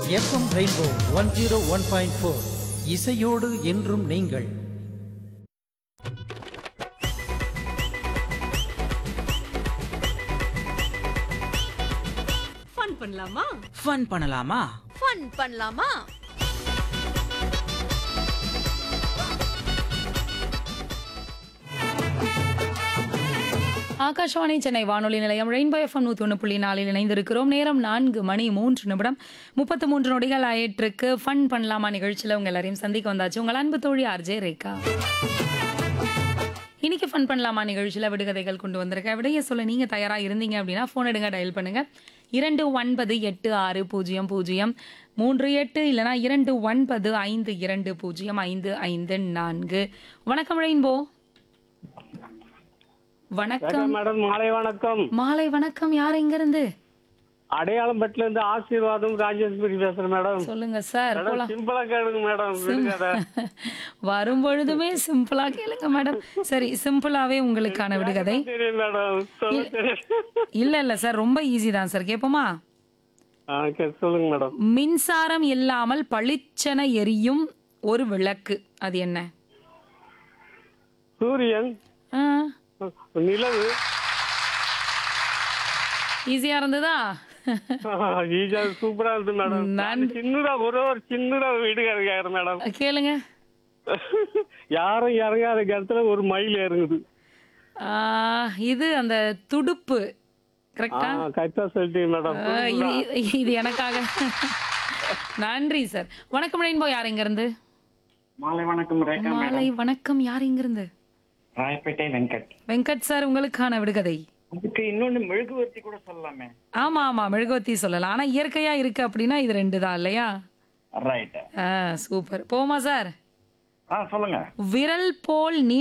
FM rainbow one zero one point four இசையோடு என்றும் நீங்கள் ஃபன் பண்ணலாமா ஃபன் பண்ணலாமா ஃபன் பண்ணலாமா ஆகாஷவாணி சென்னை வானொலி நிலையம் ரெயின்போ எஃப்எம் நூற்றி ஒன்று புள்ளி நாலில் இணைந்திருக்கிறோம் நேரம் நான்கு மணி மூன்று நிமிடம் முப்பத்து மூன்று நொடிகள் ஆயிட்டிருக்கு ஃபன் பண்ணலாமா நிகழ்ச்சியில் உங்கள் எல்லாரையும் சந்திக்க வந்தாச்சு உங்கள் அன்பு தோழி ஆர்ஜே ரேகா இன்னைக்கு ஃபன் பண்ணலாமா நிகழ்ச்சியில் விடுகதைகள் கொண்டு வந்திருக்கேன் விடைய சொல்ல நீங்கள் தயாராக இருந்தீங்க அப்படின்னா ஃபோன் எடுங்க டயல் பண்ணுங்க இரண்டு ஒன்பது எட்டு ஆறு பூஜ்ஜியம் பூஜ்ஜியம் மூன்று எட்டு இல்லைனா இரண்டு ஒன்பது ஐந்து இரண்டு பூஜ்ஜியம் ஐந்து ஐந்து நான்கு வணக்கம் ரெயின்போ வணக்கம் மேடம் மாலை வணக்கம் மாலை வணக்கம் யார் எங்க இருந்து அடையாளம் பட்டில இருந்து ஆசீர்வாதம் ராஜேஸ்வரி பேசுறேன் மேடம் சொல்லுங்க சார் மேடம் போலாம் சிம்பிளா கேளுங்க மேடம் விடுங்கத வரும் பொழுதுமே சிம்பிளா கேளுங்க மேடம் சரி சிம்பிளாவே உங்களுக்கான விடுகதை தெரியும் மேடம் சொல்ல தெரியும் இல்ல இல்ல சார் ரொம்ப ஈஸி தான் சார் கேட்போமா ஆ, சரி, சொல்லுங்க மேடம் மின்சாரம் இல்லாமல் பளிச்சென எரியும் ஒரு விளக்கு அது என்ன சூரியன் ஆ, நிலவு ஈஸியா இருந்ததா ஈஜா சூப்பரா இருந்து மேடம் நன்றி. சின்னதா ஒரு ஒரு சின்னதா வீடு கிடைக்காரு மேடம் கேளுங்க யாரும் இறங்காத இடத்துல ஒரு மயில் இறங்குது ஆ, இது அந்த துடுப்பு ஆ, கரெக்டா கரெக்டா சொல்லிட்டீங்க மேடம் ஆ, இது இது- இது எனக்காக நன்றி சார் வணக்கம் ரெயின்போ யார் எங்க இருந்து மாலை வணக்கம் ரேகா மாலை வணக்கம் யார் எங்க இருந்து ராயப்பேட்டை வெங்கட் வெங்கட் சார் உங்களுக்கான விடுகதை அதுக்கு இன்னொன்னு மெழுகுவர்த்தி கூட சொல்லலாமே ஆமா ஆமா மெழுகுவர்த்தி சொல்லலாம் ஆனா இயற்கையா இருக்கு அப்படின்னா இது ரெண்டு தான் இல்லையா ரைட் ஆ சூப்பர் போமா சார் ஆ சொல்லுங்க விரல் போல் நீ